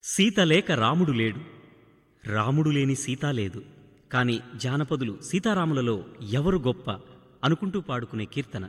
సీత లేక రాముడు లేడు రాముడు లేని సీత లేదు కాని జానపదులు సీతారాములలో ఎవరు గొప్ప అనుకుంటూ పాడుకునే కీర్తన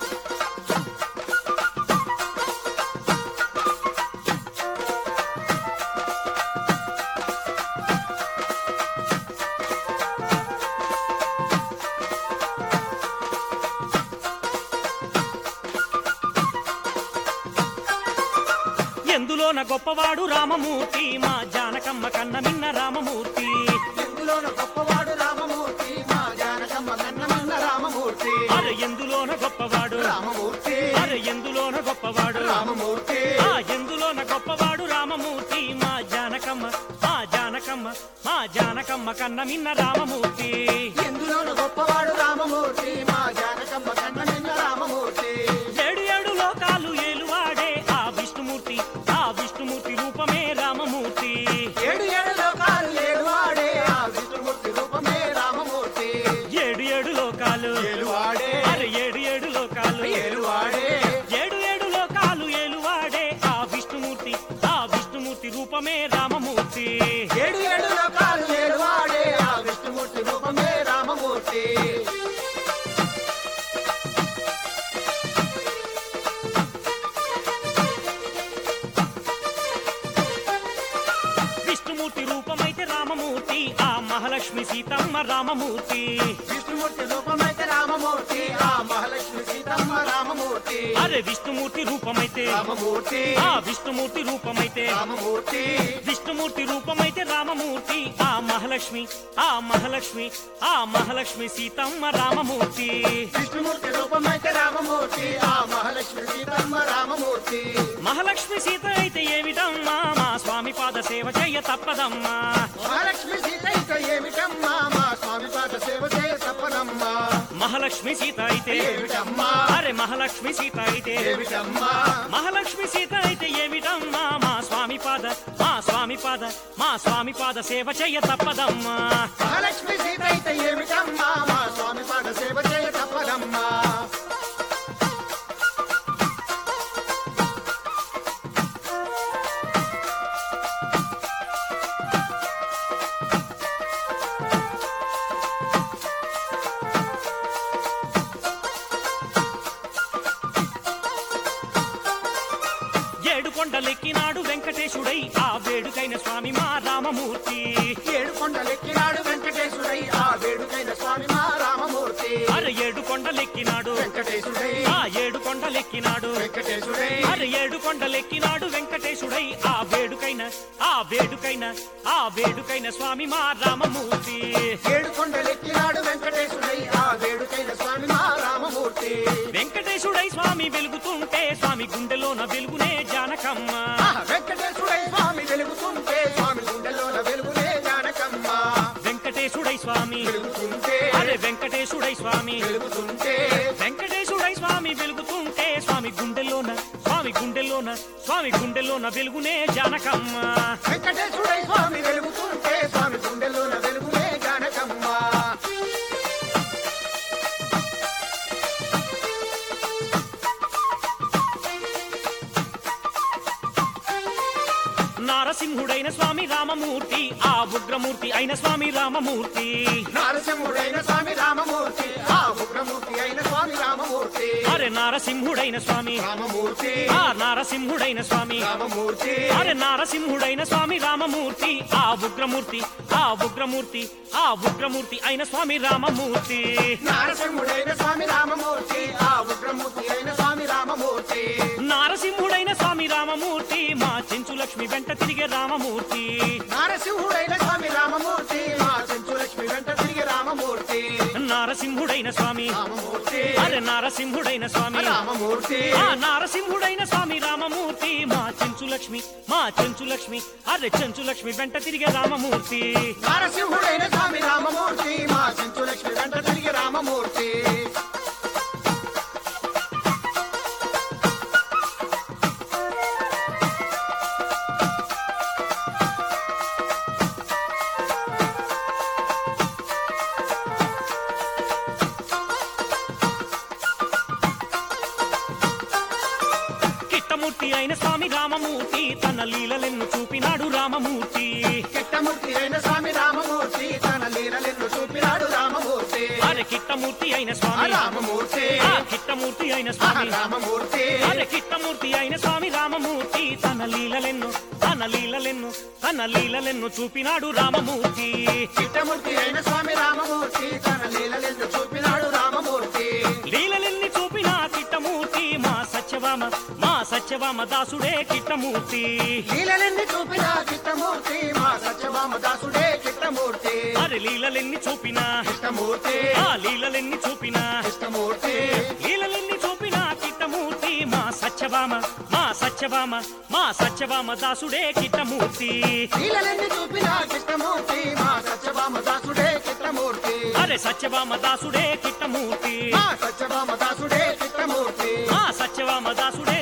ఎందులోన గొప్పవాడు రామమూర్తి మా జానకమ్మ కన్న మిన్న రామమూర్తి ఎందులోన గొప్పవాడు రామమూర్తి మా జానకమ్మ కన్నమన్న రామమూర్తి అరే ఎందులోన గొప్పవాడు రామమూర్తి అరే ఎందులోన గొప్పవాడు రామమూర్తి ఆ ఎందులోన గొప్పవాడు రామమూర్తి మా జానకమ్మ మా జానకమ్మ మా జానకమ్మ కన్న మిన్న రామమూర్తి ఎందులోన గొప్పవాడు రామమూర్తి మా జానకమ్మ కన్నమన్న రామమూర్తి ఏడు ఏడు లోకాలు ఏలువాడే ఆ విష్ణుమూర్తి ఆ విష్ణుమూర్తి రూపమే రామమూర్తి ఏడు ఏడు లోకాలు ఏడువాడే ఆ విష్ణుమూర్తి రూపమే రామమూర్తి ఏడు ఏడు లోకాలు ఏలువాడే అరే ఏడు ఏడు లోకాలు ఏలువాడే ఏడు ఏడు లోకాలు ఏలువాడే ఆ విష్ణుమూర్తి ఆ విష్ణుమూర్తి రూపమే రామమూర్తి ఏడు ఏడు లోకాలు ఏడువాడే ఆ విష్ణుమూర్తి రూపమే రామమూర్తి విష్ణుమూర్తి రూపమైతే రామమూర్తి ఆ మహాలక్ష్మి సీతమ్మ రామమూర్తి విష్ణుమూర్తి రూపమైతే రామమూర్తి ఆ మహాలక్ష్మి సీతమ్మ రామమూర్తి అరే విష్ణుమూర్తి రూపమైతే రామమూర్తి ఆ విష్ణుమూర్తి రూపమైతే రామమూర్తి విష్ణుమూర్తి రూపమైతే రామమూర్తి ఆ మహాలక్ష్మి ఆ మహాలక్ష్మి ఆ మహాలక్ష్మి సీతమ్మ రామమూర్తి విష్ణుమూర్తి రూపమైతే రామమూర్తి ఆ మహాలక్ష్మి సీతమ్మ రామమూర్తి మహాలక్ష్మి సీత అయితే ఏమిటమ్మా మా స్వామి పాద సేవ చెయ్య తప్పదమ్మా మహాలక్ష్మి సీత ఇక ఏమిటమ్మా మా స్వామి పాద సేవ చేయ తప్పనమ్మా మహాలక్ష్మి సీత అయితే ఏమిటమ్మా అరే మహాలక్ష్మి సీత అయితే ఏమిటమ్మా మహాలక్ష్మి సీత అయితే ఏమిటమ్మా మా స్వామి పాద మా స్వామి పాద మా స్వామి పాద సేవ చెయ్య తప్పదమ్మా మహాలక్ష్మి సీత అయితే ఏమిటమ్మా మా స్వామి పాద సేవ చేయ తప్పనమ్మా ఏడు కొండలెక్కినాడు వెంకటేశుడై ఆ వేడుకైన స్వామి మా రామమూర్తి ఏడు కొండలెక్కినాడు వెంకటేశుడై ఆ వేడుకైన స్వామి మా రామమూర్తి అరే ఏడు కొండలెక్కినాడు వెంకటేశుడై ఆ ఏడు కొండలెక్కినాడు వెంకటేశుడై అరే ఏడు కొండలెక్కినాడు వెంకటేశుడై ఆ వేడుకైన ఆ వేడుకైన ఆ వేడుకైన స్వామి మా రామమూర్తి ఏడు కొండలెక్కినాడు వెంకటేశుడై ఆ వేడుకైన స్వామి మా రామమూర్తి వెంకటేశుడై స్వామి వెలుగుతుంటే స్వామి గుండెలోన వెలుగునే జానకమ్మ ఆ వెంకటేశుడై స్వామి వెలుగుతుంటే స్వామి గుండెలోన వెలుగునే జానకమ్మ వెంకటేశుడై స్వామి వెలుగుతుంటే అరే వెంకటేశుడై స్వామి వెలుగుతుంటే వెంకటేశుడై స్వామి వెలుగుతుంటే స్వామి గుండెలోన స్వామి గుండెలోన స్వామి గుండెలోన వెలుగునే జానకమ్మ వెంకటేశుడై స్వామి వెలుగుతుంటే స్వామి గుండెలోన వెలుగునే జానకమ్మ నారసింహుడైన స్వామి రామమూర్తి ఆ ఉగ్రమూర్తి అయిన స్వామి రామమూర్తి నారసింహుడైన స్వామి రామమూర్తి ఆ ఉగ్రమూర్తి అయిన స్వామి రామమూర్తి అరే నారసింహుడైన స్వామి రామమూర్తి ఆ నారసింహుడైన స్వామి రామమూర్తి అరే నారసింహుడైన స్వామి రామమూర్తి ఆ ఉగ్రమూర్తి ఆ ఉగ్రమూర్తి ఆ ఉగ్రమూర్తి అయిన స్వామి రామమూర్తి నారసింహుడైన స్వామి రామమూర్తి ఆ ఉగ్రమూర్తి అయిన స్వామి రామమూర్తి నారసింహుడైన స్వామి రామమూర్తి మా చెంచు లక్ష్మి వెంట తిరిగే రామమూర్తి నారసింహుడైన స్వామి రామమూర్తి మా చెంచులక్ష్మి వెంట తిరిగి రామమూర్తి నారసింహుడైన స్వామి రామమూర్తి అరే నారసింహుడైన స్వామి రామమూర్తి ఆ నారసింహుడైన స్వామి రామమూర్తి మా చెంచు లక్ష్మి మా చెంచు లక్ష్మి అరే చెంచు లక్ష్మి వెంట తిరిగే రామమూర్తి నారసింహుడైన స్వామి రామమూర్తి మా చెంచులక్ష్మి వెంట తిరిగి రామమూర్తి కిట్టమూర్తి అయిన స్వామి రామమూర్తి తన లీలలెన్ను చూపినాడు రామ రామమూర్తి కిట్టమూర్తి అయిన స్వామి రామమూర్తి తన లీలలెన్ను చూపినాడు రామమూర్తి అరే కిట్టమూర్తి అయిన ఆ స్వామి రామమూర్తి ఆ కిట్టమూర్తి అయిన ఆ స్వామి రామమూర్తి అరే కిట్టమూర్తి అయిన స్వామి రామమూర్తి తన లీలలెన్ను తన లీలలెన్ను తన లీలలెన్ను చూపినాడు రామమూర్తి కిట్టమూర్తి అయిన స్వామి రామమూర్తి తన లీలలెన్ను చూపినాడు రామమూర్తి లీలలెన్ని చూపిన కిట్టమూర్తి మా సత్యవామ మా సత్యవామ దాసుడే కిట్టమూర్తి లీలలెన్ని చూపిన కిట్టమూర్తి మా సత్యభామ దాసుడే కిట్టమూర్తి అరే లీలలెన్ని చూపిన కిట్టమూర్తి ఆ లీలలెన్ని చూపిన కిట్టమూర్తి లీలలెన్ని చూపిన కిట్టమూర్తి మా సత్యవామ మా సత్యవామ మా సత్యవామ దాసుడే కిట్టమూర్తి లీలలెన్ని చూపిన కిట్టమూర్తి మా సత్యభామ దాసుడే కిట్టమూర్తి అరే సత్యవామ దాసుడే కిట్టమూర్తి మా సత్యభామ దాసుడే కిట్టమూర్తి మా సత్యవామ దాసుడే